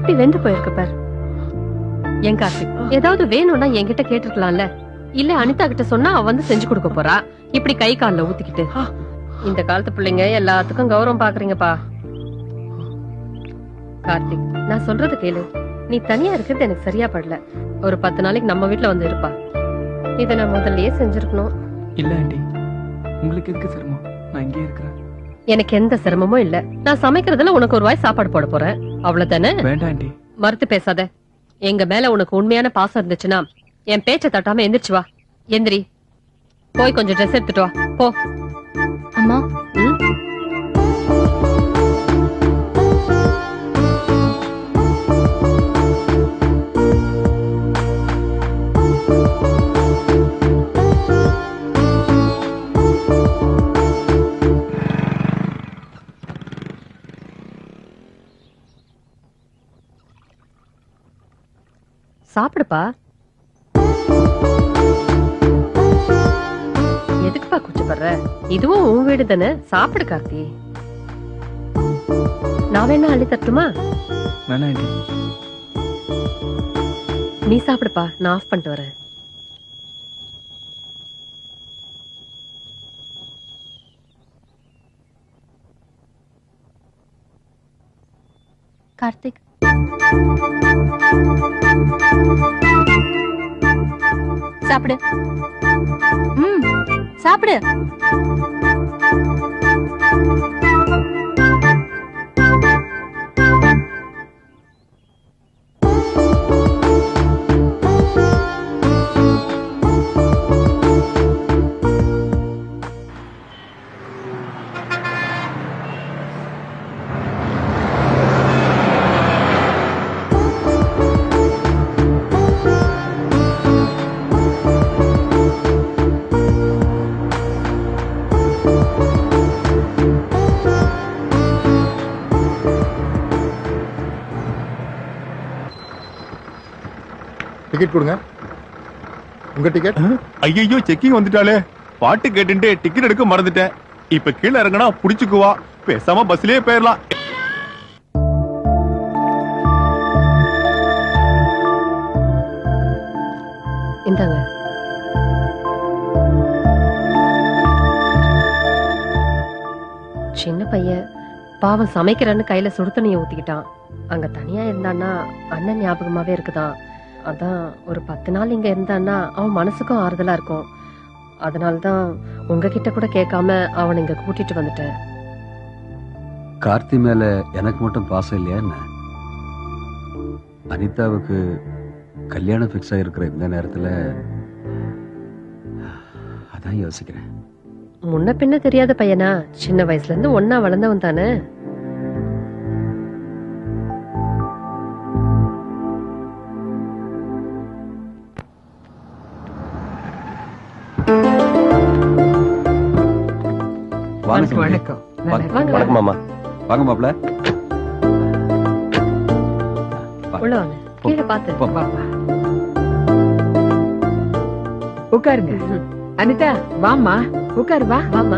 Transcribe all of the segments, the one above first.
எப்படி வெந்து போயிருக்கு பார் என் கார்த்திக் ஏதாவது வேணும்னா என்கிட்ட கேட்டிருக்கலாம்ல இல்ல அனிதா கிட்ட சொன்னா அவ வந்து செஞ்சு கொடுக்க போறா இப்படி கை கால்ல ஊத்திக்கிட்டு இந்த காலத்து பிள்ளைங்க எல்லாத்துக்கும் கௌரவம் பாக்குறீங்கப்பா கார்த்திக் நான் சொல்றது கேளு நீ தனியா இருக்கிறது எனக்கு சரியா படல ஒரு பத்து நாளைக்கு நம்ம வீட்ல வந்து இருப்பா இத நான் முதல்லயே செஞ்சிருக்கணும் இல்ல ஆண்டி உங்களுக்கு எதுக்கு சிரமம் நான் இங்கே இருக்கிறேன் எனக்கு எந்த சிரமமும் இல்ல நான் சமைக்கிறதுல உனக்கு ஒரு வாய் சாப்பாடு போட போறேன் அவ்வளவுதானே வேண்டாம் ஆண்டி மறுத்து பேசாத எங்க மேல உனக்கு உண்மையான பாசம் இருந்துச்சுன்னா என் பேச்ச தட்டாம எந்திரிச்சு வா எந்திரி போய் கொஞ்சம் ட்ரெஸ் எடுத்துட்டு வா போ அம்மா ம்? சாப்பிடுப்பா எதுக்குப்பா கூச்சப்படுற இதுவும் உன் வீடு தானே சாப்பிடு கார்த்தி நான் வேணா அள்ளி தட்டுமா வேணாம் ஆண்டி நீ சாப்பிடுப்பா நான் ஆஃப் பண்ணிட்டு வரேன் கார்த்திக் சாப்பிடு ம் சாப்பிடு டிக்கெட் கொடுங்க உங்க டிக்கெட் ஐயோ செக்கிங் வந்துட்டாலே பாட்டு கேட்டுட்டு டிக்கெட் எடுக்க மறந்துட்டேன் இப்ப கீழே இறங்கினா புடிச்சுக்குவா பேசாம பஸ்லயே போயிடலாம் இந்தாங்க சின்ன பையன் பாவம் சமைக்கிறேன்னு கையில சுடு தண்ணியை ஊத்திக்கிட்டான் அங்க தனியா இருந்தான்னா அண்ணன் ஞாபகமாவே இருக்குதான் அதான் ஒரு பத்து நாள் இங்க இருந்தான்னா அவன் மனசுக்கும் ஆறுதலா இருக்கும் அதனாலதான் உங்ககிட்ட கூட கேட்காம அவன் இங்க கூட்டிட்டு வந்துட்டேன் கார்த்தி மேல எனக்கு மட்டும் பாசம் இல்லையா என்ன அனிதாவுக்கு கல்யாணம் ஃபிக்ஸ் ஆகிருக்கிற இந்த நேரத்துல அதான் யோசிக்கிறேன் முன்ன பின்ன தெரியாத பையனா சின்ன வயசுல இருந்து ஒன்னா வளர்ந்தவன் தானே வாங்க செல்வி. வணக்கம் வாங்க. வாங்க வணக்கம் மாமா வாங்க மாப்ள உள்ள வாங்க கீழே பாத்து போ. வா, வா. உட்காருங்க அனிதா வாம்மா உட்காரு வா வாமா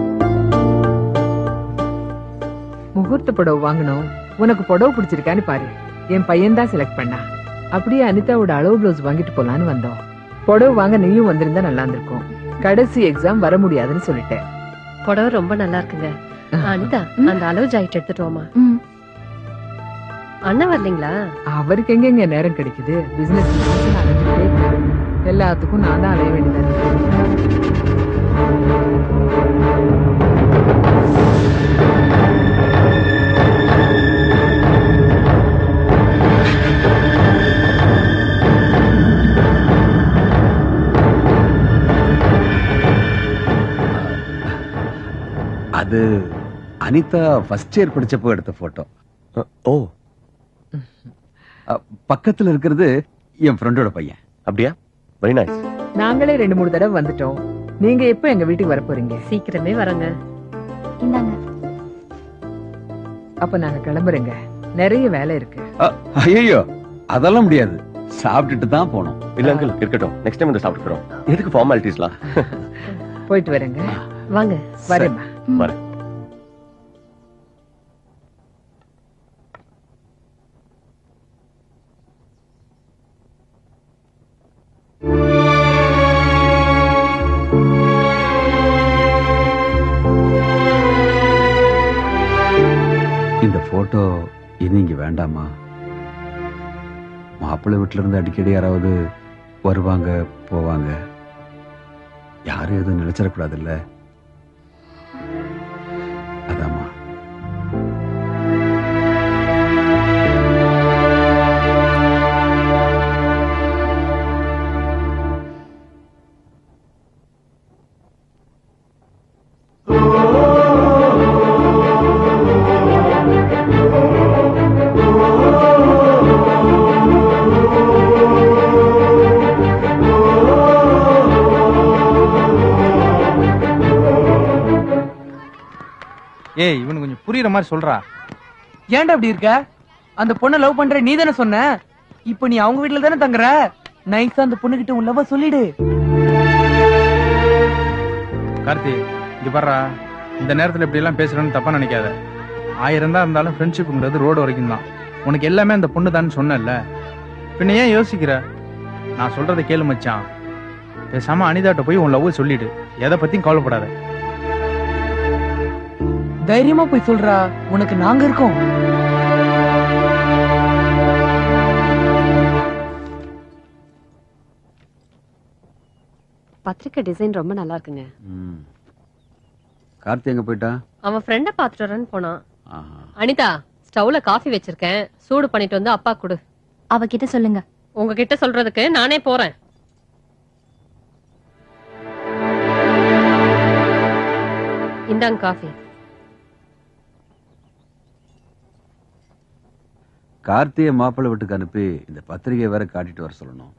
முகூர்த்த புடவை வாங்கணும் உனக்கு புடவை பிடிச்சிருக்கான்னு பாரு என் பையன் தான் செலக்ட் பண்ணா அப்படியே அனிதாவோட அளவு பிளவுஸ் வாங்கிட்டு போலான்னு வந்தோம் புடவை வாங்க நீயும் வந்திருந்தா நல்லா இருந்திருக்கும் கடைசி எக்ஸாம் வர முடியாதுன்னு சொல்லிட்டேன் புடவை ரொம்ப நல்லா இருக்குங்க அனிதா அந்த அளவு ஜாக்கெட் எடுத்துட்டு வாமா ம் அண்ணன் வரலீங்களா அவருக்கு எங்கெங்க நேரம் கிடைக்குது பிசினஸ் எல்லாத்துக்கும் நான் தான் அலைய வேண்டியதா இருக்கு அது அனிதா ஃபர்ஸ்ட் இயர் படிச்சப்போ எடுத்த போட்டோ ஓ பக்கத்துல இருக்கிறது என் ஃப்ரெண்டோட பையன் அப்படியா வெரி நைஸ் நாங்களே ரெண்டு மூணு தடவை வந்துட்டோம் நீங்க எப்ப எங்க வீட்டுக்கு வர போறீங்க சீக்கிரமே வரங்க இந்தாங்க அப்ப நாங்க கிளம்புறேங்க நிறைய வேலை இருக்கு ஐயோ அதெல்லாம் முடியாது சாப்பிட்டுட்டு தான் போனோம் இல்ல அங்கிள் இருக்கட்டும் நெக்ஸ்ட் டைம் வந்து சாப்பிட்டுக்கிறோம் எதுக்கு ஃபார்மாலிட்டிஸ்லாம் போயிட்டு வரேங்க வாங்க வரேம்மா வரேன் மாப்பிள்ளை வீட்டுல இருந்து அடிக்கடி யாராவது வருவாங்க போவாங்க யாரும் எதுவும் நினைச்சிடக்கூடாதுல்ல அதாம்மா ஏய் இவனு கொஞ்சம் புரியுற மாதிரி சொல்றா ஏன்டா அப்படி இருக்க அந்த பொண்ணை லவ் பண்ற நீ தானே சொன்ன இப்ப நீ அவங்க வீட்ல தானே தங்குற நைஸா அந்த பொண்ணு கிட்ட உன் லவ் சொல்லிடு கார்த்தி இங்க பாருடா இந்த நேரத்துல இப்படி எல்லாம் பேசுறேன்னு தப்பா நினைக்காத ஆயிரம் தான் இருந்தாலும் ஃப்ரெண்ட்ஷிப்புங்கிறது ரோடு வரைக்கும் தான் உனக்கு எல்லாமே அந்த பொண்ணு தான் சொன்னல பின்ன ஏன் யோசிக்கிற நான் சொல்றதை கேளு மச்சான் பேசாம அனிதாட்ட போய் உன் லவ் சொல்லிடு எதை பத்தியும் கவலைப்படாத தைரியமா போய் சொல்றா உனக்கு நாங்க இருக்கோம் பத்திரிக்கை டிசைன் ரொம்ப நல்லா இருக்குங்க ம். கார்த்தி எங்க போயிட்டா அவன் ஃப்ரெண்ட பாத்துட்டு வரேன்னு போனான் ஆஹா. அனிதா ஸ்டவ்ல காஃபி வச்சிருக்கேன் சூடு பண்ணிட்டு வந்து அப்பா கொடு அவகிட்ட சொல்லுங்க உங்ககிட்ட சொல்றதுக்கு நானே போறேன் இந்தாங்க காஃபி கார்த்தியை மாப்பிள்ளை வீட்டுக்கு அனுப்பி இந்த பத்திரிகையை வேற காட்டிட்டு வர சொல்லணும்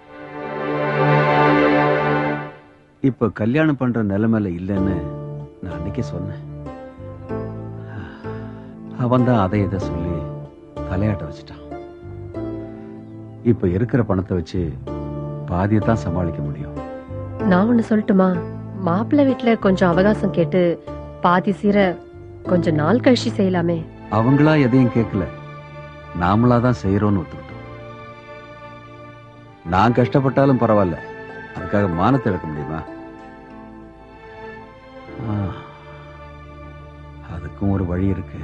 இப்ப கல்யாணம் பண்ற நிலைமையில இல்லைன்னு நான் அன்னைக்கே சொன்னேன் அவன் தான் அதை இதை சொல்லி தலையாட்ட வச்சுட்டான் இப்ப இருக்கிற பணத்தை வச்சு பாதியை தான் சமாளிக்க முடியும் நான் ஒண்ணு சொல்லட்டுமா மாப்பிள்ளை வீட்டுல கொஞ்சம் அவகாசம் கேட்டு பாதி சீர கொஞ்ச நாள் கழிச்சு செய்யலாமே அவங்களா எதையும் கேட்கல நாமளா தான் செய்யறோம்னு ஒத்துக்கிட்டோம் நான் கஷ்டப்பட்டாலும் பரவாயில்ல அதுக்காக மானத்தை இழக்க முடியுமா ஆ, அதுக்கும் ஒரு வழி இருக்கு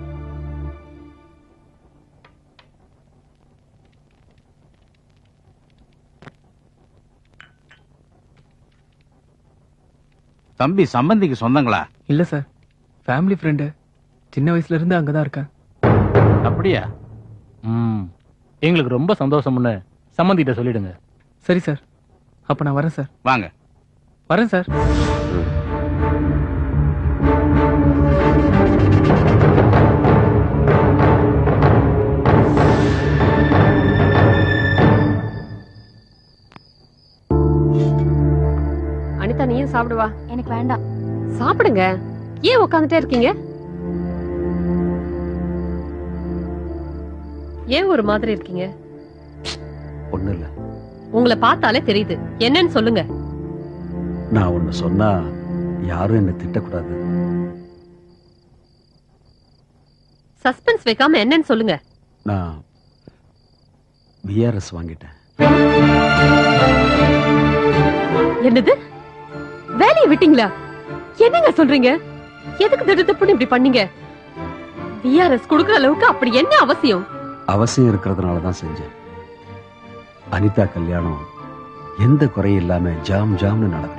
தம்பி சம்பந்திக்கு சொந்தங்களா இல்ல சார் ஃபேமிலி ஃப்ரெண்டு சின்ன வயசுல இருந்து அங்கதான் இருக்கேன் அப்படியா ம் எங்களுக்கு ரொம்ப சந்தோஷம்னு சம்பந்திட்ட சொல்லிடுங்க சரி சார் அப்ப நான் வரேன் சார் வாங்க வரேன் சார் அனிதா நீயும் சாப்பிடுவா எனக்கு வேண்டாம் சாப்பிடுங்க ஏன் உட்காந்துட்டே இருக்கீங்க ஏன் ஒரு மாதிரி இருக்கீங்க ஒண்ணு இல்ல உங்களை பார்த்தாலே தெரியுது என்னன்னு சொல்லுங்க நான் ஒண்ணு சொன்னா யாரும் என்ன திட்டக்கூடாது சஸ்பென்ஸ் வைக்காம என்னன்னு சொல்லுங்க நான் விஆர்எஸ் வாங்கிட்டேன் என்னது வேலையை விட்டீங்களா என்னங்க சொல்றீங்க எதுக்கு திடுதப்புன்னு இப்படி பண்ணீங்க விஆர்எஸ் குடுக்குற அளவுக்கு அப்படி என்ன அவசியம் அவசியம் இருக்கிறதுனால தான் செஞ்சேன் அனிதா கல்யாணம் எந்த குறையும் இல்லாம ஜாம் ஜாம்னு நடக்கணும்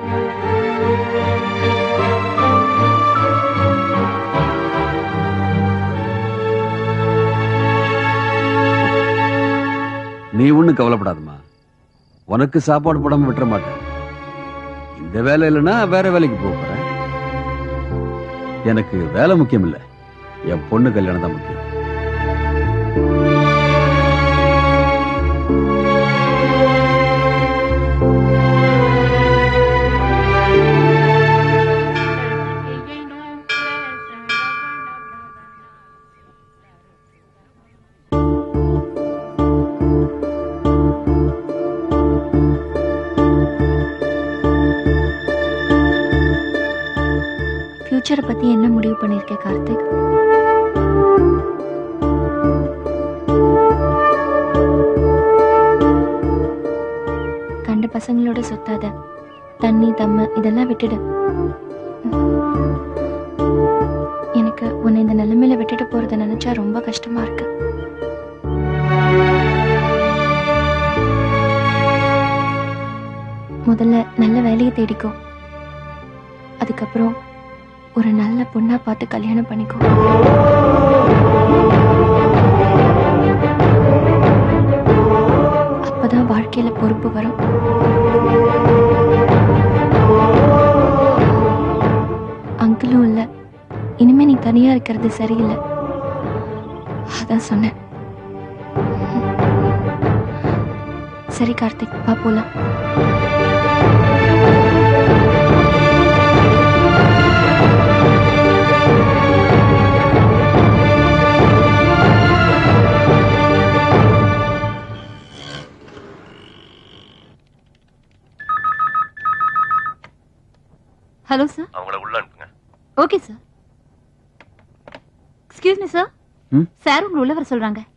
நீ ஒண்ணும் கவலைப்படாதம்மா உனக்கு சாப்பாடு போடாம விட்டுற மாட்டேன் இந்த வேலை இல்லைன்னா வேற வேலைக்கு போக போறேன் எனக்கு வேலை முக்கியம் இல்ல என் பொண்ணு கல்யாணம் தான் முக்கியம் ஃபியூச்சரை பத்தி என்ன முடிவு பண்ணிருக்க கார்த்திக் கண்ட பசங்களோட சுத்தாத தண்ணி தம்மு இதெல்லாம் விட்டுடு எனக்கு உன்னை இந்த நிலைமையில விட்டுட்டு போறத நினைச்சா ரொம்ப கஷ்டமா இருக்கு நல்ல வேலையை தேடிக்கோ அதுக்கப்புறம் ஒரு நல்ல பொண்ணா பார்த்து கல்யாணம் பண்ணிக்கோ அப்பதான் வாழ்க்கையில பொறுப்பு வரும் அங்கிளும் இல்ல இனிமே நீ தனியா இருக்கிறது சரியில்லை அதான் சொன்னேன் சரி கார்த்திக் வா போலாம் ஹலோ சார் அவங்கள உள்ள அனுப்புங்க okay sir excuse me sir ம்? சார் உங்களை உள்ள வர சொல்றாங்க